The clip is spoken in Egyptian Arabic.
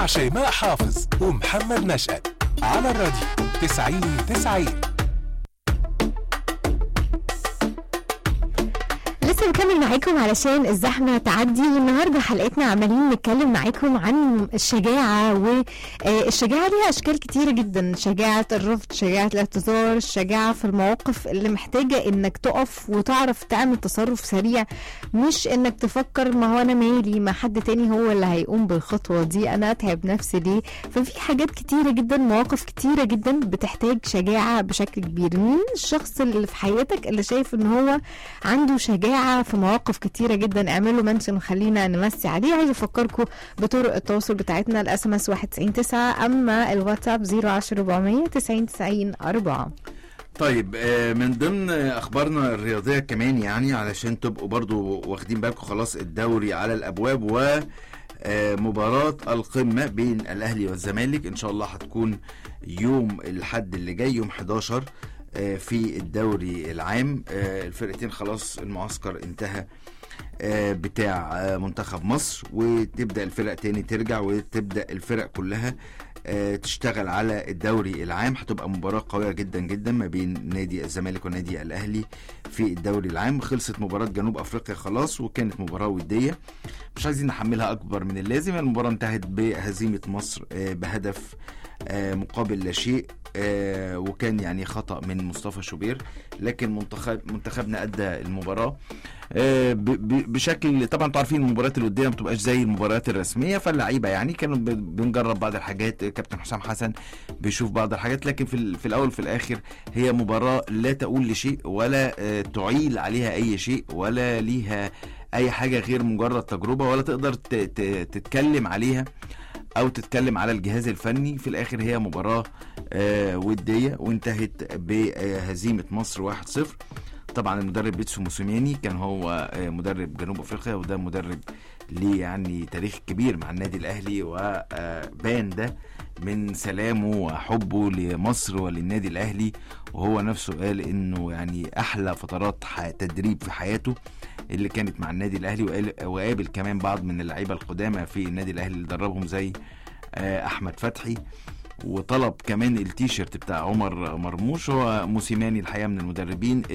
شيماء حافظ ومحمد نشأت على الراديو 90 90 لسه بكمل معاكم علشان الزحمة تعدي والنهاردة حلقتنا عمالين نتكلم معاكم عن الشجاعة والشجاعة ليها أشكال كتيرة جدا شجاعة الرفض شجاعة الاعتذار الشجاعة في المواقف اللي محتاجة إنك تقف وتعرف تعمل تصرف سريع مش إنك تفكر ما هو أنا مالي ما حد تاني هو اللي هيقوم بالخطوة دي أنا أتعب نفسي ليه ففي حاجات كتيرة جدا مواقف كتيرة جدا بتحتاج شجاعة بشكل كبير مين الشخص اللي في حياتك اللي شايف إن هو عنده شجاعة في مواقف كتيرة جدا اعملوا منشن وخلينا نمسي عليه عايز افكركم بطرق التواصل بتاعتنا الاس ام اس 199 اما الواتساب 010 400 90 90 4 طيب آه، من ضمن اخبارنا الرياضيه كمان يعني علشان تبقوا برضو واخدين بالكم خلاص الدوري على الابواب و آه، مباراة القمة بين الأهلي والزمالك إن شاء الله هتكون يوم الحد اللي جاي يوم 11 آه، في الدوري العام آه، الفرقتين خلاص المعسكر انتهى آه، بتاع آه، منتخب مصر وتبدأ الفرق تاني ترجع وتبدأ الفرق كلها آه، تشتغل على الدوري العام هتبقى مباراة قوية جدا جدا ما بين نادي الزمالك ونادي الأهلي في الدوري العام خلصت مباراة جنوب أفريقيا خلاص وكانت مباراة ودية مش عايزين نحملها أكبر من اللازم المباراة انتهت بهزيمة مصر آه، بهدف آه، مقابل لا شيء آه، وكان يعني خطأ من مصطفى شوبير لكن منتخب منتخبنا أدى المباراة آه، ب- ب- بشكل طبعا انتوا عارفين المباريات الوديه ما بتبقاش زي المباريات الرسميه فاللعيبه يعني كانوا ب- بنجرب بعض الحاجات كابتن حسام حسن بيشوف بعض الحاجات لكن في, ال- في الاول وفي الاخر هي مباراه لا تقول لشيء ولا آه، تعيل عليها اي شيء ولا ليها اي حاجه غير مجرد تجربه ولا تقدر ت- ت- تتكلم عليها او تتكلم على الجهاز الفني في الاخر هي مباراه آه، وديه وانتهت بهزيمه مصر 1-0 طبعا المدرب بيتسو موسيماني كان هو آه، مدرب جنوب افريقيا وده مدرب ليه يعني تاريخ كبير مع النادي الاهلي وبان ده من سلامه وحبه لمصر وللنادي الاهلي وهو نفسه قال انه يعني احلى فترات ح- تدريب في حياته اللي كانت مع النادي الاهلي وقال- وقابل كمان بعض من اللعيبه القدامى في النادي الاهلي اللي دربهم زي آه، احمد فتحي وطلب كمان التيشيرت بتاع عمر مرموش هو موسيماني الحقيقه من المدربين